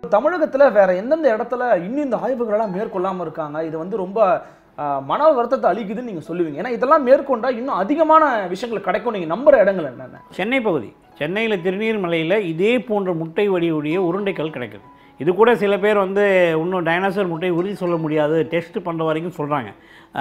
தமிழகத்துல வேற எந்தெந்த இடத்துல இன்னும் இந்த ஆய்வுகளெல்லாம் மேற்கொள்ளாம இருக்காங்க இது வந்து ரொம்ப ஆஹ், மன வருத்தத்தை அளிக்குதுன்னு நீங்க சொல்லுவீங்க ஏன்னா இதெல்லாம் மேற்கொண்டா இன்னும் அதிகமான விஷயங்கள் கிடைக்கும் நீங்க நம்புற இடங்கள் என்னென்ன சென்னை பகுதி சென்னையில் திருநீர்மலையில் இதே போன்ற முட்டை வடிவுடைய உருண்டைகள் கிடைக்குது இது கூட சில பேர் வந்து இன்னும் டைனாசர் முட்டை உறுதி சொல்ல முடியாது டெஸ்ட் பண்ணுற வரைக்கும் சொல்கிறாங்க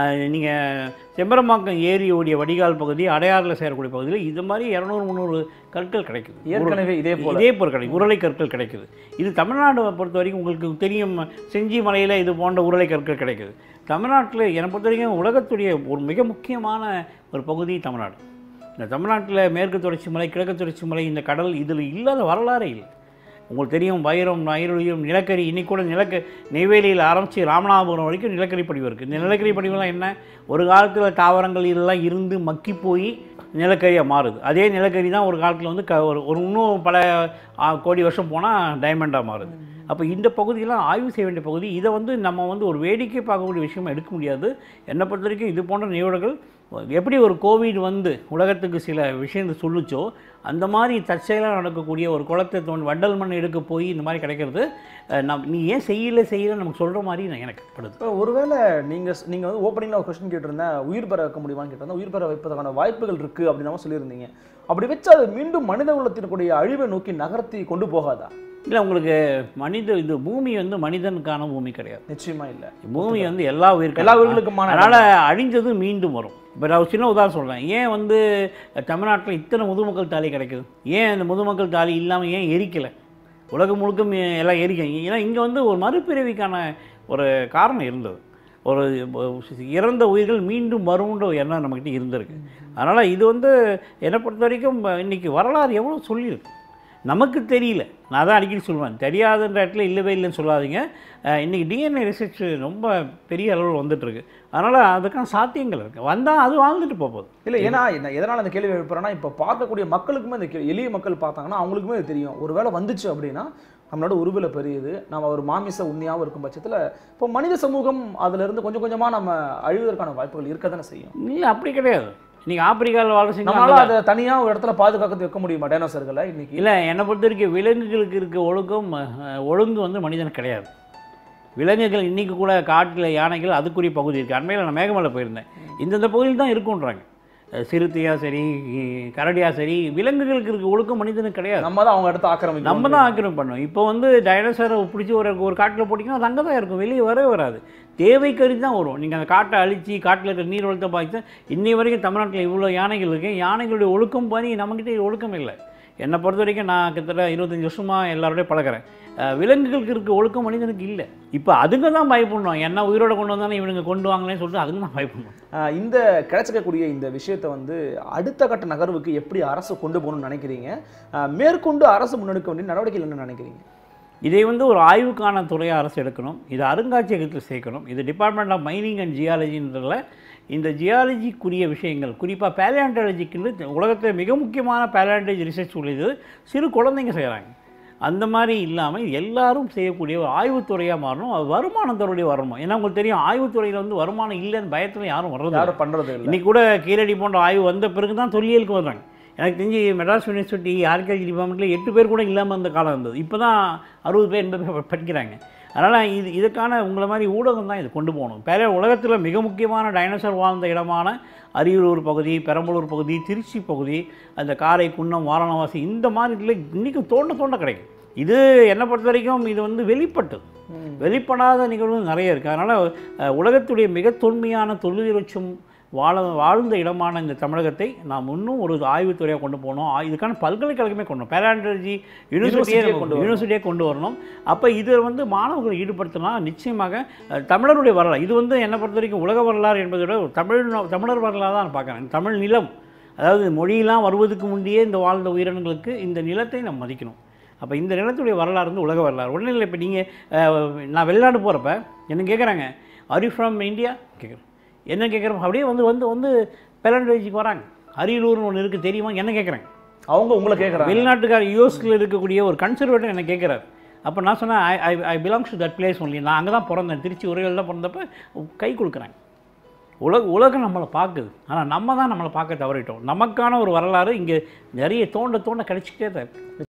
நீங்கள் செம்பரம்பாக்கம் ஏரியோடைய வடிகால் பகுதி அடையாறில் சேரக்கூடிய பகுதியில் இது மாதிரி இரநூறு முந்நூறு கற்கள் கிடைக்குது ஏற்கனவே இதே போல இதே போல் கிடைக்கும் உருளை கற்கள் கிடைக்குது இது தமிழ்நாடு பொறுத்த வரைக்கும் உங்களுக்கு தெரியும் செஞ்சி மலையில் இது போன்ற உருளை கற்கள் கிடைக்குது தமிழ்நாட்டில் என்னை பொறுத்த வரைக்கும் உலகத்துடைய ஒரு மிக முக்கியமான ஒரு பகுதி தமிழ்நாடு இந்த தமிழ்நாட்டில் மேற்கு தொடர்ச்சி மலை கிழக்கு தொடர்ச்சி மலை இந்த கடல் இதில் இல்லாத வரலாறே இல்லை உங்களுக்கு தெரியும் வைரம் ஐரோலியம் நிலக்கரி இன்னைக்கு கூட நிலக்க நெய்வேலியில் ஆரம்பித்து ராமநாதபுரம் வரைக்கும் நிலக்கரி படிவு இருக்குது இந்த நிலக்கரி படிவுலாம் என்ன ஒரு காலத்தில் தாவரங்கள் இதெல்லாம் இருந்து மக்கி போய் நிலக்கரியாக மாறுது அதே நிலக்கரி தான் ஒரு காலத்தில் வந்து க ஒரு ஒரு இன்னும் பல ஆ, கோடி வருஷம் போனால் டைமண்டாக மாறுது அப்போ இந்த பகுதியெல்லாம் ஆய்வு செய்ய வேண்டிய பகுதி இதை வந்து நம்ம வந்து ஒரு வேடிக்கை பார்க்கக்கூடிய விஷயமா எடுக்க முடியாது என்னை பொறுத்த வரைக்கும் இது போன்ற நிகழ்வுகள் எப்படி ஒரு கோவிட் வந்து உலகத்துக்கு சில விஷயங்கள் சொல்லுச்சோ அந்த மாதிரி தற்செயலாக நடக்கக்கூடிய ஒரு குளத்தை தோண்டி வண்டல் மண் எடுக்க போய் இந்த மாதிரி கிடைக்கிறது அஹ், நம் நீ ஏன் செய்யல செய்யல நமக்கு சொல்கிற மாதிரி நான் எனக்கு படுது இப்போ ஒருவேளை நீங்க நீங்க வந்து ஓப்பனிங்ல ஒரு கொஸ்டின் கேட்டிருந்தேன் உயிர் பெற வைக்க முடியுமான்னு கேட்டிருந்தேன் உயிர் பெற வைப்பதற்கான வாய்ப்புகள் இருக்கு அப்படின்னு சொல்லியிருந்தீங்க அப்படி வச்சு அது மீண்டும் மனித குலத்தினுடைய அழிவை நோக்கி நகர்த்தி கொண்டு போகாதா இல்லை உங்களுக்கு மனித இது பூமி வந்து மனிதனுக்கான பூமி கிடையாது நிச்சயமா இல்ல பூமி வந்து எல்லா உயிர்களும் எல்லா உயிர்களுக்குமான அதனால் அழிஞ்சது மீண்டும் வரும் இப்போ நான் ஒரு சின்ன உதாரணம் சொல்கிறேன் ஏன் வந்து தமிழ்நாட்டில் இத்தனை முதுமக்கள் தாலி கிடைக்குது ஏன் இந்த முதுமக்கள் தாலி இல்லாமல் ஏன் எரிக்கலை உலகம் முழுக்க மீ- எல்லாம் எரிக்க ஏன்னா இங்கே வந்து ஒரு மறுபிறவிக்கான ஒரு காரணம் இருந்தது ஒரு இறந்த உயிர்கள் மீண்டும் வரும்ன்ற ஒரு எண்ணம் நம்மக்கிட்ட இருந்திருக்கு அதனால் இது வந்து என்னை பொறுத்த வரைக்கும் இன்றைக்கி வரலாறு எவ்வளோ சொல்லியிருக்கு நமக்கு தெரியல நான் தான் அடிக்கடி சொல்லுவேன் தெரியாதுன்ற இடத்துல இல்லவே இல்லைன்னு சொல்லாதீங்க அஹ் இன்னைக்கு டிஎன்ஏ ரிசர்ச் ரொம்ப பெரிய அளவில் வந்துட்டுருக்கு அதனால் அதுக்கான சாத்தியங்கள் இருக்குது வந்தால் அது வாழ்ந்துட்டு போக போகுது இல்ல ஏன்னா என்ன எதனால அந்த கேள்வி எழுப்புறேன்னா இப்போ பார்க்கக்கூடிய மக்களுக்குமே இந்த கே- எளிய மக்கள் பார்த்தாங்கன்னா அவங்களுக்குமே இது தெரியும் ஒருவேளை வந்துச்சு அப்படின்னா நம்மளோட உருவில பெரியது நம்ம ஒரு மாமிச உண்மையாகவும் இருக்கும் பட்சத்துல இப்போ மனித சமூகம் அதுல இருந்து கொஞ்சம் கொஞ்சமா நம்ம அழிவதற்கான வாய்ப்புகள் இருக்க தானே செய்யும் இல்லை அப்படி கிடையாது இன்றைக்கி ஆப்பிரிக்காவில் வாழ நம்மளால செஞ்சு அதை தனியா ஒரு இடத்துல பாதுகாத்து வைக்க முடியுமா டைனோசர்களை இன்னைக்கு இல்லை என்னை பொறுத்த வரைக்கும் விலங்குகளுக்கு இருக்க ஒழுக்கம் அஹ், ஒழுங்கு வந்து மனிதனுக்கு கிடையாது விலங்குகள் இன்றைக்கி கூட காட்டில் யானைகள் அதுக்குரிய பகுதி இருக்குது அண்மையில் நான் மேகமலை போயிருந்தேன் இந்தந்த பகுதியில் தான் இருக்குன்றாங்க அஹ், சிறுத்தையா சரி கரடியா சரி விலங்குகளுக்கு இருக்க ஒழுக்கம் மனிதனுக்கு கிடையாது நம்ம தான் அவங்க இடத்த ஆக்கிரமிக்கிறோம் நம்ம தான் ஆக்கிரமிப்பு பண்ணோம் இப்போ வந்து டைனோசரை பிடிச்சி ஒரு ஒரு காட்டில் போட்டிங்கன்னா அது அங்கே தான் இருக்கும் வெளியே வரவே வராது தேவை கருதி தான் வரும் நீங்கள் அந்த காட்டை அழிச்சு காட்டில் இருக்கிற நீர் வளத்தை பார்த்து இன்னி வரைக்கும் தமிழ்நாட்டில் இவ்வளோ யானைகள் இருக்கு யானைகளுடைய ஒழுக்கம் பண்ணி நம்மக்கிட்ட ஒழுக்கம் இல்லை என்னை பொறுத்த வரைக்கும் நான் கிட்டத்தட்ட இருபத்தஞ்சி வருஷமாக எல்லாரோடய பழகுறேன் அஹ் விலங்குகளுக்கு இருக்க ஒழுக்கம் மனிதனுக்கு இல்லை இப்போ அதுங்க தான் பயப்படணும் என்ன உயிரோட கொண்டு வந்தானே இவனுங்க கொண்டு வாங்களேன்னு சொல்லிட்டு அதுங்க தான் பயப்படணும் ஆஹ் இந்த கிடைச்சிக்கக்கூடிய இந்த விஷயத்தை வந்து அடுத்த கட்ட நகர்வுக்கு எப்படி அரசு கொண்டு போகணும்னு நினைக்கிறீங்க ஆஹ் மேற்கொண்டு அரசு முன்னெடுக்க வேண்டிய நடவடிக்கைகள் என்ன நினைக்கிறீங்க இதை வந்து ஒரு ஆய்வுக்கான துறையை அரசு எடுக்கணும் இது அருங்காட்சியகத்தில் சேர்க்கணும் இது டிபார்ட்மெண்ட் ஆஃப் மைனிங் அண்ட் ஜியாலஜின்றதுல இந்த ஜியாலஜிக்குரிய விஷயங்கள் குறிப்பாக பேலியாண்டாலஜிக்கு உலகத்தில் மிக முக்கியமான பேலியாண்டாலஜி ரிசர்ச் உள்ளது சிறு குழந்தைங்க செய்கிறாங்க அந்த மாதிரி இல்லாமல் எல்லாரும் செய்யக்கூடிய ஒரு ஆய்வுத்துறையாக மாறணும் அது வருமானத்தோடைய வரணும் ஏன்னா உங்களுக்கு தெரியும் ஆய்வுத்துறையில் வந்து வருமானம் இல்லைன்னு பயத்தில் யாரும் வர்றது இல்ல. யாரும் பண்றது இல்லை இன்னைக்கு கூட கீழடி போன்ற ஆய்வு வந்த பிறகு தான் தொல்லியலுக்கு வர்றாங்க எனக்கு தெரிஞ்சு மெட்ராஸ் யூனிவர்சிட்டி ஆர்கியாலஜி டிபார்ட்மெண்ட்டில் எட்டு பேர் கூட இல்லாமல் இருந்த காலம் இருந்தது இப்போ தான் அறுபது பேர் எண்பது பேர் படிக்கிறாங்க அதனால் இது இதுக்கான உங்களை மாதிரி ஊடகம் தான் இது கொண்டு போகணும் பேர உலகத்தில் மிக முக்கியமான டைனோசர் வாழ்ந்த இடமான அரியலூர் பகுதி பெரம்பலூர் பகுதி திருச்சி பகுதி அந்த காரை குன்னம் வாரணாசி இந்த மாதிரி இதில் இன்றைக்கும் தோண்ட தோண்ட கிடைக்கும் இது என்னை பொறுத்த வரைக்கும் இது வந்து வெளிப்பட்டது ம். வெளிப்படாத நிகழ்வு நிறைய இருக்குது அதனால் உலகத்துடைய மிக தொன்மையான தொழிலட்சம் வாழ வாழ்ந்த இடமான இந்த தமிழகத்தை நாம் இன்னும் ஒரு ஆய்வுத்துறையாக கொண்டு போகணும் ஆ- இதுக்கான பல்கலைக்கழகமே கொண்டு வரணும் பேராண்டர்ஜி யூனிவர்சிட்டியே University-யே கொண்டு வரணும். யூனிவர்சிட்டியே கொண்டு வரணும் அப்போ இதில் வந்து மாணவர்களை ஈடுபடுத்தினா நிச்சயமாக அஹ், தமிழருடைய வரலாறு இது வந்து என்னை பொறுத்த வரைக்கும் உலக வரலாறு என்பதை விட ஒரு தமிழ் தமிழர் வரலாறு தான் நான் பார்க்குறேன் தமிழ் நிலம் அதாவது மொழியெல்லாம் வருவதற்கு முந்தையே இந்த வாழ்ந்த உயிரினங்களுக்கு இந்த நிலத்தை நம்ம மதிக்கணும் அப்போ இந்த நிலத்துடைய வரலாறு வந்து உலக வரலாறு ஒன்றும் இல்லை இப்போ நீங்கள் நான் வெளிநாடு போகிறப்ப என்ன கேட்குறாங்க ஆர் யூ ஃப்ரம் இந்தியா கேட்குறேன் என்ன கேட்குறப்ப அப்படியே வந்து வந்து வந்து பெலண்டேஜுக்கு வராங்க அரியலூர்னு ஒன்று இருக்குது தெரியுமா என்ன கேட்குறாங்க அவங்க உங்களை கேட்குறாங்க வெளிநாட்டுக்கார யூஎஸ்ல இருக்கக்கூடிய ஒரு கன்சர்வேட்டர் என்ன கேட்குறாரு அப்போ நான் சொன்னேன் I I I belongs to that place only நான் அங்கே தான் பிறந்தேன் திருச்சி உரையில் தான் பிறந்தப்ப கை கொடுக்குறாங்க உலக உலகம் நம்மளை பார்க்குது ஆனால் நம்ம தான் நம்மளை பார்க்க தவறிட்டோம் நமக்கான ஒரு வரலாறு இங்கே நிறைய தோண்ட தோண்ட கிடைச்சிக்கிட்டே தான் இருக்கு